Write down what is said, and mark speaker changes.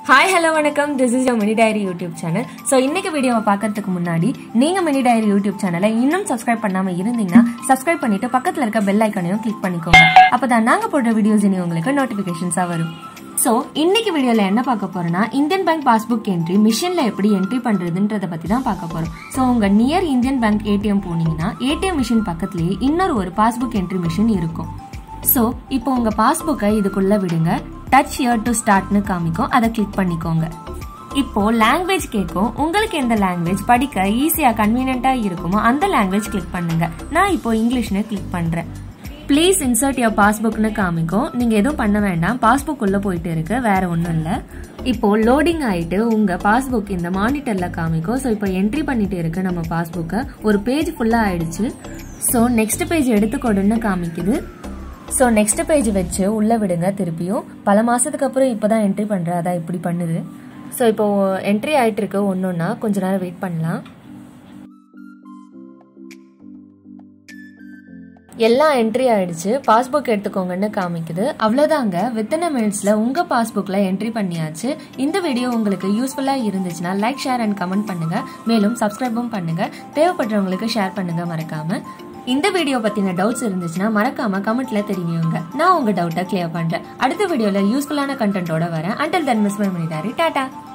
Speaker 1: hi hello வணக்கம் this is your mini diary YouTube channel so இன்னைக்கு வீடியோவை பார்க்கறதுக்கு முன்னாடி நீங்க மினி டைரி யூடியூப் சேனலை இன்னும் சப்ஸ்கிரைப் பண்ணாம இருந்தீங்கன்னா சப்ஸ்கிரைப் பண்ணிட்டு பக்கத்துல இருக்க பெல் ஐக்கனையும் கிளிக் பண்ணிக்கோங்க அப்பதான் நாங்க போடுற வீடியோஸ் இனி உங்களுக்கு நோட்டிபிகேஷன்ஸா வரும் ஸோ இன்னைக்கு வீடியோல என்ன பார்க்க போறோம்னா இந்தியன் பேங்க் பாஸ்புக் என்ட்ரி மிஷின்ல எப்படி என்ட்ரி பண்றதுன்றத பத்தி தான் பார்க்க போறோம் ஸோ உங்க நியர் இந்தியன் பேங்க் ஏடிஎம் போனீங்கன்னா ஏடிஎம் மிஷின் பக்கத்துலயே இன்னொரு ஒரு பாஸ்புக் என்ட்ரி மிஷின் இருக்கும் ஸோ இப்போ உங்க பாஸ்புக்கை இதுக்குள்ள விடுங்க டச் இயர் டு ஸ்டார்ட்னு காமிக்கும் அதை கிளிக் பண்ணிக்கோங்க இப்போ லாங்குவேஜ் கேட்கும் உங்களுக்கு எந்த லாங்குவேஜ் படிக்க ஈஸியா கன்வீனியன்ட்டா இருக்குமோ அந்த லாங்குவேஜ் கிளிக் பண்ணுங்க நான் இப்போ இங்கிலீஷ்னு கிளிக் பண்றேன் ப்ளீஸ் இன்சர்ட் யர் பாஸ்புக்னு காமிக்கும் நீங்க எதுவும் பண்ண வேண்டாம் பாஸ்புக் உள்ள போயிட்டு இருக்கு வேற ஒன்றும் இல்லை இப்போ லோடிங் ஆயிட்டு உங்க பாஸ்புக் இந்த மானிட்டர்ல காமிக்கும் ஸோ இப்போ என்ட்ரி பண்ணிட்டு இருக்கு நம்ம பாஸ்புக்கை ஒரு பேஜ் ஃபுல்லா ஆயிடுச்சு ஸோ நெக்ஸ்ட் பேஜ் எடுத்துக்கொடுன்னு காமிக்குது ஸோ நெக்ஸ்ட் பேஜ் வச்சு உள்ளே விடுங்க திருப்பியும் பல மாதத்துக்கு அப்புறம் இப்போ தான் என்ட்ரி பண்ணுறேன் அதான் இப்படி பண்ணுது ஸோ இப்போ என்ட்ரி ஆகிட்டு இருக்கு ஒன்றுன்னா கொஞ்ச நேரம் வெயிட் பண்ணலாம் எல்லாம் என்ட்ரி ஆயிடுச்சு பாஸ்புக் எடுத்துக்கோங்கன்னு காமிக்குது அவ்வளோதாங்க வித்தன மினிட்ஸில் உங்கள் பாஸ்புக்கில் என்ட்ரி பண்ணியாச்சு இந்த வீடியோ உங்களுக்கு யூஸ்ஃபுல்லாக இருந்துச்சுன்னா லைக் ஷேர் அண்ட் கமெண்ட் பண்ணுங்கள் மேலும் சப்ஸ்கிரைபும் பண்ணுங்கள் தேவைப்படுறவங்களுக்கு ஷேர் பண்ணுங்கள் மறக்காமல் இந்த வீடியோ பத்தின டவுட்ஸ் இருந்துச்சுன்னா மறக்காம கமெண்ட்ல தெரிவிங்க நான் உங்க டவுட்டை கிளியர் பண்றேன் அடுத்த வீடியோல யூஸ்ஃபுல்லான கண்டென்ட்டோட வரேன் அண்டல் தென் மிஸ் பண்ணிட்டாரு டாடா